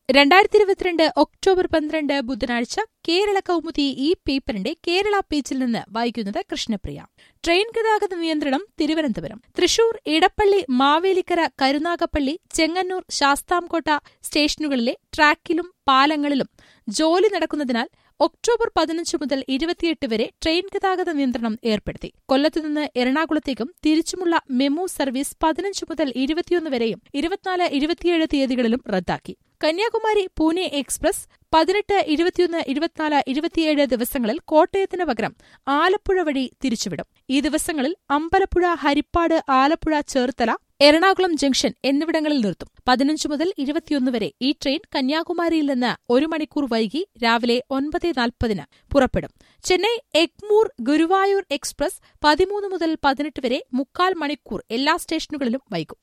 രണ്ടായിരത്തി ഇരുപത്തിരണ്ട് ഒക്ടോബർ പന്ത്രണ്ട് ബുധനാഴ്ച കേരള കൗമുദി ഈ പേപ്പറിന്റെ കേരള പേജിൽ നിന്ന് വായിക്കുന്നത് കൃഷ്ണപ്രിയ ട്രെയിൻ ഗതാഗത നിയന്ത്രണം തിരുവനന്തപുരം തൃശൂർ ഇടപ്പള്ളി മാവേലിക്കര കരുനാഗപ്പള്ളി ചെങ്ങന്നൂർ ശാസ്താംകോട്ട സ്റ്റേഷനുകളിലെ ട്രാക്കിലും പാലങ്ങളിലും ജോലി നടക്കുന്നതിനാൽ ഒക്ടോബർ പതിനഞ്ച് മുതൽ ഇരുപത്തിയെട്ട് വരെ ട്രെയിൻ ഗതാഗത നിയന്ത്രണം ഏർപ്പെടുത്തി കൊല്ലത്തുനിന്ന് എറണാകുളത്തേക്കും തിരിച്ചുമുള്ള മെമു സർവീസ് പതിനഞ്ച് മുതൽ ഇരുപത്തിയൊന്ന് വരെയും ഇരുപത്തിനാല് ഇരുപത്തിയേഴ് തീയതികളിലും റദ്ദാക്കി കന്യാകുമാരി പൂനെ എക്സ്പ്രസ് പതിനെട്ട് ഇരുപത്തിയൊന്ന് ഇരുപത്തിനാല് ഇരുപത്തിയേഴ് ദിവസങ്ങളിൽ കോട്ടയത്തിന് പകരം ആലപ്പുഴ വഴി തിരിച്ചുവിടും ഈ ദിവസങ്ങളിൽ അമ്പലപ്പുഴ ഹരിപ്പാട് ആലപ്പുഴ ചേർത്തല എറണാകുളം ജംഗ്ഷൻ എന്നിവിടങ്ങളിൽ നിർത്തും പതിനഞ്ച് മുതൽ ഇരുപത്തിയൊന്ന് വരെ ഈ ട്രെയിൻ കന്യാകുമാരിയിൽ നിന്ന് ഒരു മണിക്കൂർ വൈകി രാവിലെ ഒൻപത് നാൽപ്പതിന് പുറപ്പെടും ചെന്നൈ എഗ്മൂർ ഗുരുവായൂർ എക്സ്പ്രസ് പതിമൂന്ന് മുതൽ പതിനെട്ട് വരെ മുക്കാൽ മണിക്കൂർ എല്ലാ സ്റ്റേഷനുകളിലും വൈകും